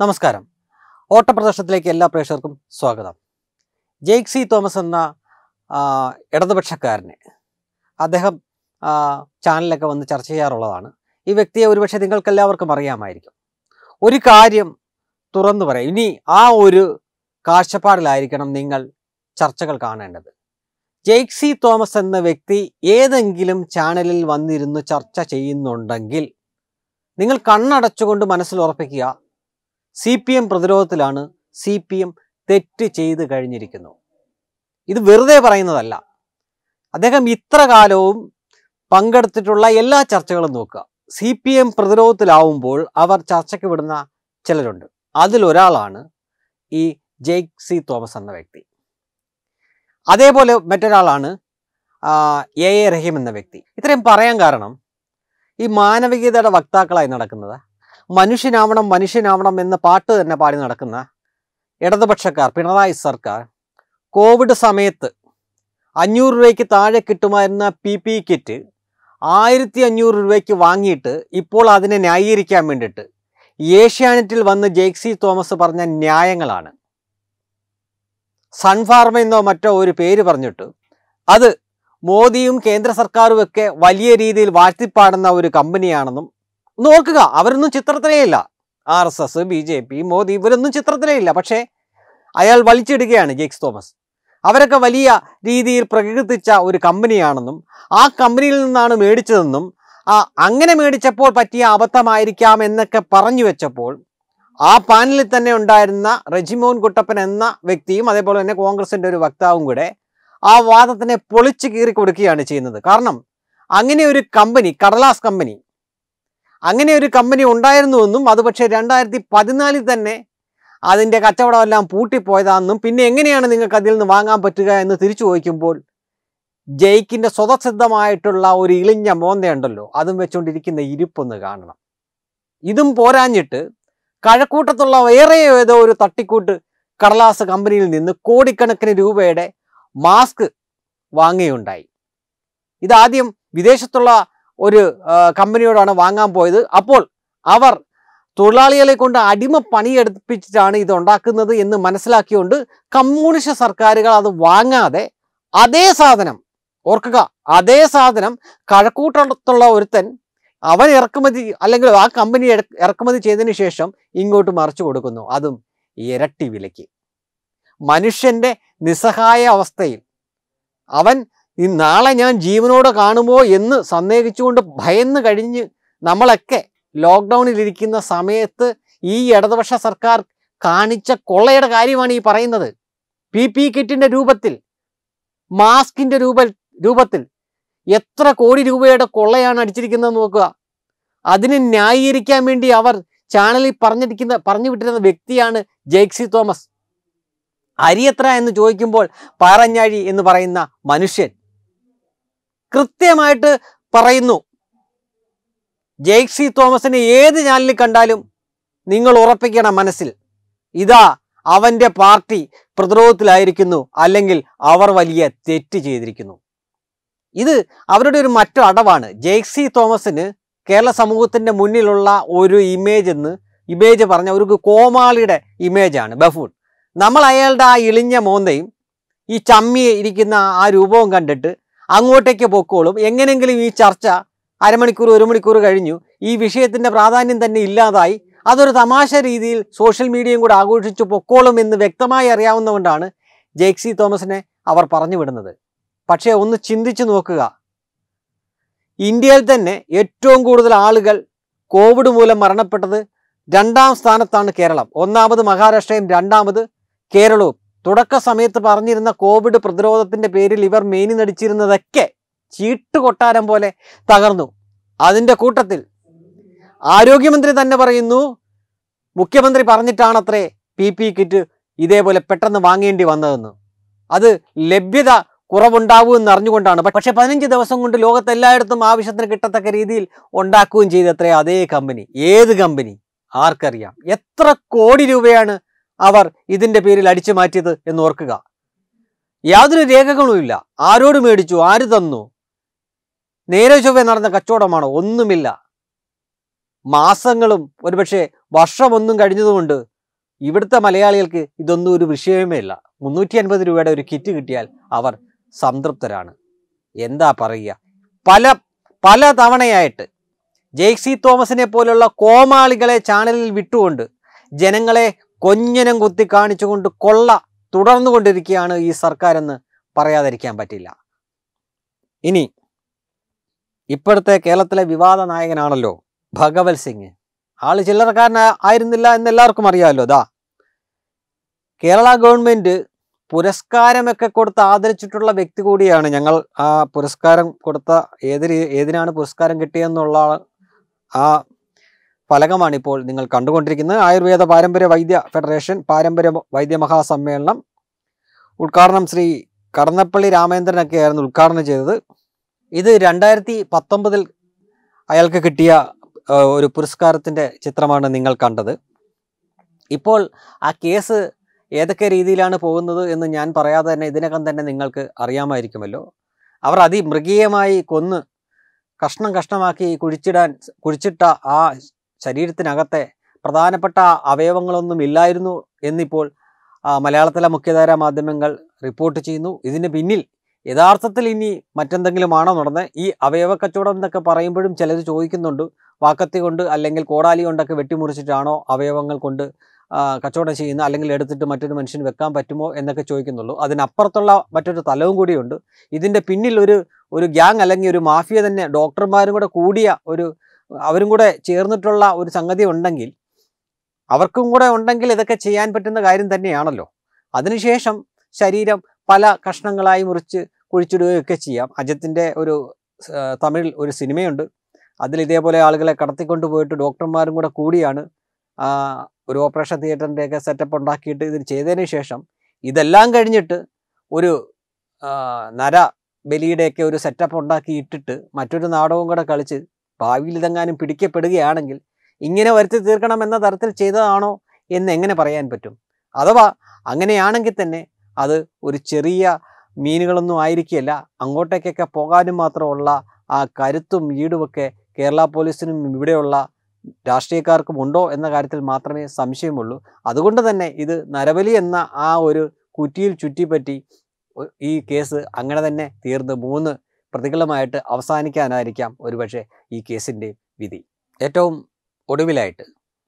നമസ്കാരം ഓട്ടപ്രദർശനത്തിലേക്ക് എല്ലാ പ്രേക്ഷകർക്കും സ്വാഗതം ജെയ്ക് സി തോമസ് എന്ന ആ, ഇടതുപക്ഷക്കാരനെ അദ്ദേഹം ആ, ചാനലിലൊക്കെ വന്ന് ചർച്ച ചെയ്യാറുള്ളതാണ് ഈ വ്യക്തിയെ ഒരുപക്ഷെ നിങ്ങൾക്കെല്ലാവർക്കും അറിയാമായിരിക്കും ഒരു കാര്യം തുറന്നു പറയാം ഇനി ആ ഒരു കാഴ്ചപ്പാടിലായിരിക്കണം നിങ്ങൾ ചർച്ചകൾ കാണേണ്ടത് ജെയ്ക് സി തോമസ് എന്ന വ്യക്തി ഏതെങ്കിലും ചാനലിൽ വന്നിരുന്ന് ചർച്ച ചെയ്യുന്നുണ്ടെങ്കിൽ നിങ്ങൾ കണ്ണടച്ചുകൊണ്ട് മനസ്സിൽ ഉറപ്പിക്കുക സി പി എം പ്രതിരോധത്തിലാണ് സി പി എം തെറ്റ് ചെയ്ത് കഴിഞ്ഞിരിക്കുന്നു ഇത് വെറുതെ പറയുന്നതല്ല അദ്ദേഹം ഇത്ര കാലവും പങ്കെടുത്തിട്ടുള്ള എല്ലാ ചർച്ചകളും നോക്കുക സി പി എം പ്രതിരോധത്തിലാവുമ്പോൾ അവർ ചർച്ചയ്ക്ക് വിടുന്ന ചിലരുണ്ട് അതിലൊരാളാണ് ഈ ജെയ്ക് സി തോമസ് എന്ന വ്യക്തി അതേപോലെ മറ്റൊരാളാണ് ആ, എ എ റഹീം എന്ന വ്യക്തി ഇത്രയും പറയാൻ കാരണം ഈ മാനവികതയുടെ വക്താക്കളായി നടക്കുന്നത് മനുഷ്യനാവണം മനുഷ്യനാവണം എന്ന പാട്ട് തന്നെ പാടി നടക്കുന്ന ഇടതുപക്ഷക്കാർ പിണറായി സർക്കാർ കോവിഡ് സമയത്ത് അഞ്ഞൂറ് രൂപയ്ക്ക് താഴെ കിട്ടുമായിരുന്ന പി പി കിറ്റ് ആയിരത്തി അഞ്ഞൂറ് രൂപയ്ക്ക് വാങ്ങിയിട്ട് ഇപ്പോൾ അതിനെ ന്യായീകരിക്കാൻ വേണ്ടിയിട്ട് ഏഷ്യാനെറ്റിൽ വന്ന് ജെയ്ക്സി തോമസ് പറഞ്ഞ ന്യായങ്ങളാണ് സൺഫാർമ എന്നോ മറ്റോ ഒരു പേര് പറഞ്ഞിട്ട് അത് മോദിയും കേന്ദ്ര സർക്കാരും ഒക്കെ വലിയ രീതിയിൽ വാഴ്ത്തിപ്പാടുന്ന ഒരു കമ്പനിയാണെന്നും നോക്കുക അവരൊന്നും ചിത്രത്തിലേ ഇല്ല R S S B J P Modi ഇവരൊന്നും ചിത്രത്തിലേ ഇല്ല പക്ഷേ അയാൾ വലിച്ചിടുകയാണ് ജെയ്ക്സ് തോമസ് അവരൊക്കെ വലിയ രീതിയിൽ പ്രകീർത്തിച്ച ഒരു കമ്പനിയാണെന്നും ആ കമ്പനിയിൽ നിന്നാണ് മേടിച്ചതെന്നും ആ അങ്ങനെ മേടിച്ചപ്പോൾ പറ്റിയ അബദ്ധമായിരിക്കാം എന്നൊക്കെ പറഞ്ഞു വെച്ചപ്പോൾ ആ പാനലിൽ തന്നെ ഉണ്ടായിരുന്ന റെജിമോൻ കുട്ടപ്പൻ എന്ന വ്യക്തിയും അതേപോലെ തന്നെ കോൺഗ്രസിന്റെ ഒരു വക്താവും കൂടെ ആ വാദത്തിനെ പൊളിച്ചു കീറി കൊടുക്കുകയാണ് ചെയ്യുന്നത് കാരണം അങ്ങനെ ഒരു കമ്പനി കടലാസ് കമ്പനി അങ്ങനെ ഒരു കമ്പനി ഉണ്ടായിരുന്നുവെന്നും അത് പക്ഷേ രണ്ടായിരത്തി പതിനാലിൽ തന്നെ അതിൻ്റെ കച്ചവടമെല്ലാം പൂട്ടിപ്പോയതാണെന്നും പിന്നെ എങ്ങനെയാണ് നിങ്ങൾക്ക് അതിൽ നിന്ന് വാങ്ങാൻ പറ്റുക എന്ന് തിരിച്ചു ചോദിക്കുമ്പോൾ ജയിക്കിൻ്റെ സ്വതസിദ്ധമായിട്ടുള്ള ഒരു ഇളിഞ്ഞ മോന്തയുണ്ടല്ലോ അതും വെച്ചുകൊണ്ടിരിക്കുന്ന ഇരിപ്പൊന്ന് കാണണം ഇതും പോരാഞ്ഞിട്ട് കഴക്കൂട്ടത്തുള്ള വേറെ ഏതോ ഒരു തട്ടിക്കൂട്ട് കടലാസ് കമ്പനിയിൽ നിന്ന് കോടിക്കണക്കിന് രൂപയുടെ മാസ്ക് വാങ്ങുകയുണ്ടായി ഇതാദ്യം വിദേശത്തുള്ള ഒരു ആ, കമ്പനിയോടാണ് വാങ്ങാൻ പോയത് അപ്പോൾ അവർ തൊഴിലാളികളെ കൊണ്ട് അടിമ പണിയെടുപ്പിച്ചിട്ടാണ് ഇത് ഉണ്ടാക്കുന്നത് എന്ന് മനസ്സിലാക്കിയുകൊണ്ട് കമ്മ്യൂണിസ്റ്റ് സർക്കാരുകൾ അത് വാങ്ങാതെ അതേ സാധനം ഓർക്കുക അതേ സാധനം കഴക്കൂട്ടത്തുള്ള ഒരുത്തൻ അവൻ ഇറക്കുമതി അല്ലെങ്കിൽ ആ കമ്പനി ഇറ- ഇറക്കുമതി ചെയ്തതിന് ശേഷം ഇങ്ങോട്ട് മറിച്ചു കൊടുക്കുന്നു അതും ഇരട്ടി വിലയ്ക്ക് മനുഷ്യന്റെ നിസ്സഹായ അവസ്ഥയിൽ അവൻ ഈ നാളെ ഞാൻ ജീവനോടെ കാണുമോ എന്ന് സന്ദേഹിച്ചുകൊണ്ട് ഭയന്ന് കഴിഞ്ഞ് നമ്മളൊക്കെ ലോക്ക്ഡൗണിൽ ഇരിക്കുന്ന സമയത്ത് ഈ ഇടതുപക്ഷ സർക്കാർ കാണിച്ച കൊള്ളയുടെ കാര്യമാണ് ഈ പറയുന്നത് പി പി കിറ്റിന്റെ രൂപത്തിൽ മാസ്കിന്റെ രൂപ രൂപത്തിൽ എത്ര കോടി രൂപയുടെ കൊള്ളയാണ് അടിച്ചിരിക്കുന്നത് നോക്കുക അതിനെ ന്യായീകരിക്കാൻ വേണ്ടി അവർ ചാനലിൽ പറഞ്ഞിരിക്കുന്ന പറഞ്ഞു വിട്ടിരുന്ന വ്യക്തിയാണ് ജെയ്ക്സി തോമസ് അരി എത്ര എന്ന് ചോദിക്കുമ്പോൾ പാറഞ്ഞാഴി എന്ന് പറയുന്ന മനുഷ്യൻ കൃത്യമായിട്ട് പറയുന്നു ജെയ്ക്സി തോമസിനെ ഏത് ചാനലിൽ കണ്ടാലും നിങ്ങൾ ഉറപ്പിക്കണം മനസ്സിൽ ഇതാ അവന്റെ പാർട്ടി പ്രതിരോധത്തിലായിരിക്കുന്നു അല്ലെങ്കിൽ അവർ വലിയ തെറ്റ് ചെയ്തിരിക്കുന്നു ഇത് അവരുടെ ഒരു മറ്റു അടവാണ് ജെയ്ക്സി തോമസിന് കേരള സമൂഹത്തിന്റെ മുന്നിലുള്ള ഒരു ഇമേജ് എന്ന് ഇമേജ് പറഞ്ഞ ഒരു കോമാളിയുടെ ഇമേജാണ് ബഫൂൺ നമ്മൾ അയാളുടെ ആ ഇളിഞ്ഞ മോന്തയും ഈ ചമ്മി ഇരിക്കുന്ന ആ രൂപവും കണ്ടിട്ട് അങ്ങോട്ടേക്ക് പൊക്കോളും എങ്ങനെയെങ്കിലും ഈ ചർച്ച അരമണിക്കൂർ ഒരു മണിക്കൂർ കഴിഞ്ഞു ഈ വിഷയത്തിന്റെ പ്രാധാന്യം തന്നെ ഇല്ലാതായി അതൊരു തമാശ രീതിയിൽ സോഷ്യൽ മീഡിയയും കൂടെ ആഘോഷിച്ചു പൊക്കോളും എന്ന് വ്യക്തമായി അറിയാവുന്നതുകൊണ്ടാണ് ജെയ്ക്സി തോമസിനെ അവർ പറഞ്ഞു വിടുന്നത് പക്ഷേ ഒന്ന് ചിന്തിച്ചു നോക്കുക ഇന്ത്യയിൽ തന്നെ ഏറ്റവും കൂടുതൽ ആളുകൾ കോവിഡ് മൂലം മരണപ്പെട്ടത് രണ്ടാം സ്ഥാനത്താണ് കേരളം ഒന്നാമത് മഹാരാഷ്ട്രയും രണ്ടാമത് കേരളവും തുടക്ക സമയത്ത് പറഞ്ഞിരുന്ന കോവിഡ് പ്രതിരോധത്തിന്റെ പേരിൽ ഇവർ മേനി നടിച്ചിരുന്നതൊക്കെ ചീട്ട് കൊട്ടാരം പോലെ തകർന്നു അതിന്റെ കൂട്ടത്തിൽ ആരോഗ്യമന്ത്രി തന്നെ പറയുന്നു മുഖ്യമന്ത്രി പറഞ്ഞിട്ടാണത്രേ പി പി കിറ്റ് ഇതേപോലെ പെട്ടെന്ന് വാങ്ങേണ്ടി വന്നതെന്ന് അത് ലഭ്യത കുറവുണ്ടാവും എന്ന് അറിഞ്ഞുകൊണ്ടാണ് പക്ഷെ പതിനഞ്ച് ദിവസം കൊണ്ട് ലോകത്തെല്ലായിടത്തും ആവശ്യത്തിന് കിട്ടത്തക്ക രീതിയിൽ ഉണ്ടാക്കുകയും ചെയ്തത്രേ അതേ കമ്പനി ഏത് കമ്പനി ആർക്കറിയാം എത്ര കോടി രൂപയാണ് അവർ ഇതിന്റെ പേരിൽ അടിച്ചു മാറ്റിയത് എന്ന് ഓർക്കുക യാതൊരു രേഖകളുമില്ല ആരോട് മേടിച്ചു ആര് തന്നു നേരെ ചൊവ്വേ നടന്ന കച്ചവടമാണോ ഒന്നുമില്ല മാസങ്ങളും ഒരുപക്ഷെ വർഷമൊന്നും കഴിഞ്ഞതുകൊണ്ട് ഇവിടുത്തെ മലയാളികൾക്ക് ഇതൊന്നും ഒരു വിഷയമേ ഇല്ല മുന്നൂറ്റി അൻപത് രൂപയുടെ ഒരു കിറ്റ് കിട്ടിയാൽ അവർ സംതൃപ്തരാണ് എന്താ പറയുക പല പല തവണയായിട്ട് ജെയ്സി തോമസിനെ പോലുള്ള കോമാളികളെ ചാനലിൽ വിട്ടുകൊണ്ട് ജനങ്ങളെ കൊഞ്ഞനം കുത്തി കാണിച്ചുകൊണ്ട് കൊള്ള തുടർന്നുകൊണ്ടിരിക്കുകയാണ് ഈ സർക്കാരെന്ന് പറയാതിരിക്കാൻ പറ്റില്ല ഇനി ഇപ്പോഴത്തെ കേരളത്തിലെ വിവാദ നായകനാണല്ലോ ഭഗവത് സിംഗ് ആള് ചില്ലറക്കാരൻ ആയിരുന്നില്ല എന്ന് എല്ലാവർക്കും അറിയാമല്ലോ ദാ കേരള ഗവൺമെന്റ് പുരസ്കാരമൊക്കെ കൊടുത്ത് ആദരിച്ചിട്ടുള്ള വ്യക്തി കൂടിയാണ് ഞങ്ങൾ ആ പുരസ്കാരം കൊടുത്ത ഏത് രീ- ഏതിനാണ് പുരസ്കാരം കിട്ടിയെന്നുള്ള ആ ഫലകമാണ് ഇപ്പോൾ നിങ്ങൾ കണ്ടുകൊണ്ടിരിക്കുന്നത് ആയുർവേദ പാരമ്പര്യ വൈദ്യ ഫെഡറേഷൻ പാരമ്പര്യ വൈദ്യ മഹാസമ്മേളനം ഉദ്ഘാടനം ശ്രീ കടന്നപ്പള്ളി രാമേന്ദ്രനൊക്കെ ആയിരുന്നു ഉദ്ഘാടനം ചെയ്തത് ഇത് രണ്ടായിരത്തി പത്തൊമ്പതിൽ അയാൾക്ക് കിട്ടിയ ആ, ഒരു പുരസ്കാരത്തിൻ്റെ ചിത്രമാണ് നിങ്ങൾ കണ്ടത് ഇപ്പോൾ ആ കേസ് ഏതൊക്കെ രീതിയിലാണ് പോകുന്നത് എന്ന് ഞാൻ പറയാതെ തന്നെ ഇതിനകം തന്നെ നിങ്ങൾക്ക് അറിയാമായിരിക്കുമല്ലോ അവർ അതിമൃഗീയമായി കൊന്ന് കഷ്ണം കഷ്ണമാക്കി കുഴിച്ചിടാൻ കുഴിച്ചിട്ട ആ ശരീരത്തിനകത്തെ പ്രധാനപ്പെട്ട അവയവങ്ങളൊന്നും ഇല്ലായിരുന്നു എന്നിപ്പോൾ ആ, മലയാളത്തിലെ മുഖ്യധാരാ മാധ്യമങ്ങൾ റിപ്പോർട്ട് ചെയ്യുന്നു ഇതിന് പിന്നിൽ യഥാർത്ഥത്തിൽ ഇനി മറ്റെന്തെങ്കിലും ആണോ നടന്നത് ഈ അവയവ കച്ചവടം എന്നൊക്കെ പറയുമ്പോഴും ചിലർ ചോദിക്കുന്നുണ്ട് വാക്കത്തി കൊണ്ട് അല്ലെങ്കിൽ കോടാലി കൊണ്ടൊക്കെ വെട്ടിമുറിച്ചിട്ടാണോ അവയവങ്ങൾ കൊണ്ട് ആ, കച്ചവടം ചെയ്യുന്നത് അല്ലെങ്കിൽ എടുത്തിട്ട് മറ്റൊരു മനുഷ്യന് വെക്കാൻ പറ്റുമോ എന്നൊക്കെ ചോദിക്കുന്നുള്ളൂ അതിനപ്പുറത്തുള്ള മറ്റൊരു തലവും കൂടിയുണ്ട് ഇതിൻ്റെ പിന്നിൽ ഒരു ഒരു ഗ്യാങ് അല്ലെങ്കിൽ ഒരു മാഫിയ തന്നെ ഡോക്ടർമാരും കൂടെ കൂടിയ ഒരു അവരും കൂടെ ചേർന്നിട്ടുള്ള ഒരു സംഗതി ഉണ്ടെങ്കിൽ അവർക്കും കൂടെ ഉണ്ടെങ്കിൽ ഇതൊക്കെ ചെയ്യാൻ പറ്റുന്ന കാര്യം തന്നെയാണല്ലോ അതിനുശേഷം ശരീരം പല കഷ്ണങ്ങളായി മുറിച്ച് കുഴിച്ചിടുകയൊക്കെ ചെയ്യാം അജിത്തിൻ്റെ ഒരു ആ, തമിഴിൽ ഒരു സിനിമയുണ്ട് അതിൽ ഇതേപോലെ ആളുകളെ കടത്തിക്കൊണ്ട് പോയിട്ട് ഡോക്ടർമാരും കൂടെ കൂടിയാണ് ആ, ഒരു ഓപ്പറേഷൻ തിയേറ്ററിൻ്റെയൊക്കെ സെറ്റപ്പ് ഉണ്ടാക്കിയിട്ട് ഇത് ചെയ്തതിന് ശേഷം ഇതെല്ലാം കഴിഞ്ഞിട്ട് ഒരു ആ, നര ബലിയുടെയൊക്കെ ഒരു സെറ്റപ്പ് ഉണ്ടാക്കി ഇട്ടിട്ട് മറ്റൊരു നാടകവും കൂടെ കളിച്ച് ഭാവിയിൽ ഇതെങ്ങാനും പിടിക്കപ്പെടുകയാണെങ്കിൽ ഇങ്ങനെ വരുത്തി തീർക്കണം എന്ന തരത്തിൽ ചെയ്തതാണോ എന്ന് എങ്ങനെ പറയാൻ പറ്റും അഥവാ അങ്ങനെയാണെങ്കിൽ തന്നെ അത് ഒരു ചെറിയ മീനുകളൊന്നും ആയിരിക്കില്ല അങ്ങോട്ടേക്കൊക്കെ പോകാനും മാത്രമുള്ള ആ കരുത്തും ഈടുമൊക്കെ കേരള പോലീസിനും ഇവിടെയുള്ള രാഷ്ട്രീയക്കാർക്കും ഉണ്ടോ എന്ന കാര്യത്തിൽ മാത്രമേ സംശയമുള്ളൂ അതുകൊണ്ട് തന്നെ ഇത് നരബലി എന്ന ആ ഒരു കുറ്റിയിൽ ചുറ്റിപ്പറ്റി ഒ- ഈ കേസ് അങ്ങനെ തന്നെ തീർന്ന് മൂന്ന് പ്രതികളുമായിട്ട് അവസാനിക്കാനായിരിക്കാം ഒരുപക്ഷെ ഈ കേസിൻ്റെ വിധി ഏറ്റവും ഒടുവിലായിട്ട്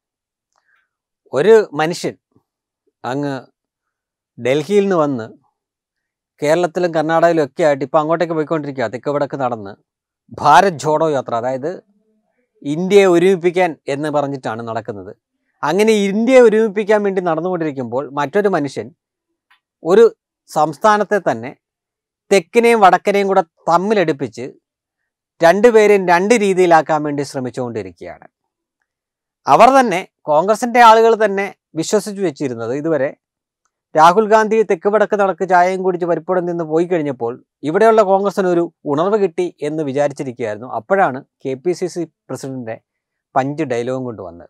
ഒരു മനുഷ്യൻ അങ്ങ് ഡൽഹിയിൽ നിന്ന് വന്ന് കേരളത്തിലും കർണാടകയിലും ഒക്കെ ആയിട്ട് ഇപ്പോൾ അങ്ങോട്ടേക്ക് പോയിക്കൊണ്ടിരിക്കുക തെക്ക് വടക്ക് നടന്ന് ഭാരത് ജോഡോ യാത്ര അതായത് ഇന്ത്യയെ ഒരുമിപ്പിക്കാൻ എന്ന് പറഞ്ഞിട്ടാണ് നടക്കുന്നത് അങ്ങനെ ഇന്ത്യയെ ഒരുമിപ്പിക്കാൻ വേണ്ടി നടന്നുകൊണ്ടിരിക്കുമ്പോൾ മറ്റൊരു മനുഷ്യൻ ഒരു സംസ്ഥാനത്തെ തന്നെ തെക്കിനെയും വടക്കിനെയും കൂടെ തമ്മിലടുപ്പിച്ച് രണ്ടുപേരെയും രണ്ട് രീതിയിലാക്കാൻ വേണ്ടി ശ്രമിച്ചുകൊണ്ടിരിക്കുകയാണ് അവർ തന്നെ കോൺഗ്രസിന്റെ ആളുകൾ തന്നെ വിശ്വസിച്ചു വെച്ചിരുന്നത് ഇതുവരെ രാഹുൽ ഗാന്ധി തെക്ക് വടക്ക് നടക്ക് ചായയും കുടിച്ച് പരിപ്പുടം നിന്ന് പോയി കഴിഞ്ഞപ്പോൾ ഇവിടെയുള്ള കോൺഗ്രസിന് ഒരു ഉണർവ് കിട്ടി എന്ന് വിചാരിച്ചിരിക്കുകയായിരുന്നു അപ്പോഴാണ് കെ പി സി സി പ്രസിഡന്റിന്റെ പഞ്ച് ഡയലോഗും കൊണ്ടുവന്നത്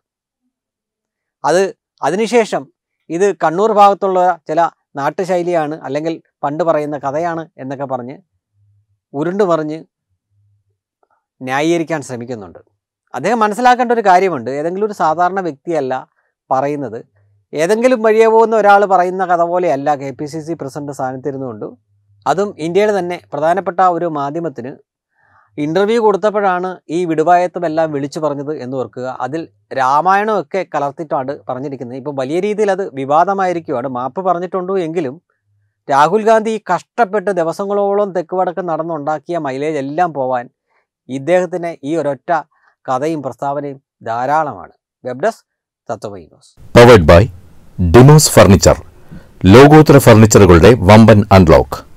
അത് അതിനുശേഷം ഇത് കണ്ണൂർ ഭാഗത്തുള്ള ചില നാട്ടുശൈലിയാണ് അല്ലെങ്കിൽ പണ്ട് പറയുന്ന കഥയാണ് എന്നൊക്കെ പറഞ്ഞ് ഉരുണ്ടു മറിഞ്ഞ് ന്യായീകരിക്കാൻ ശ്രമിക്കുന്നുണ്ട് അദ്ദേഹം മനസ്സിലാക്കേണ്ട ഒരു കാര്യമുണ്ട് ഏതെങ്കിലും ഒരു സാധാരണ വ്യക്തിയല്ല പറയുന്നത് ഏതെങ്കിലും വഴിയെ പോകുന്ന ഒരാൾ പറയുന്ന കഥ പോലെയല്ല K P C C president സ്ഥാനത്തിരുന്നുകൊണ്ട് അതും ഇന്ത്യയുടെ തന്നെ പ്രധാനപ്പെട്ട ഒരു മാധ്യമത്തിന് ഇൻ്റർവ്യൂ കൊടുത്തപ്പോഴാണ് ഈ വിടുവായത്വം എല്ലാം വിളിച്ചു പറഞ്ഞത് എന്ന് ഓർക്കുക അതിൽ രാമായണമൊക്കെ കലർത്തിയിട്ടാണ് പറഞ്ഞിരിക്കുന്നത് ഇപ്പോൾ വലിയ രീതിയിൽ അത് വിവാദമായിരിക്കുവാണ് മാപ്പ് പറഞ്ഞിട്ടുണ്ടോ എങ്കിലും രാഹുൽ ഗാന്ധി കഷ്ടപ്പെട്ട് ദിവസങ്ങളോളം തെക്ക് വടക്ക് നടന്നുണ്ടാക്കിയ മൈലേജ് എല്ലാം പോവാൻ ഇദ്ദേഹത്തിന് ഈ ഒരൊറ്റ കഥയും പ്രസ്താവനയും ധാരാളമാണ് web desk Tatwamayi news powered by Demos furniture ലോകോത്തര ഫർണിച്ചറുകളുടെ വമ്പൻ അൺലോക്ക്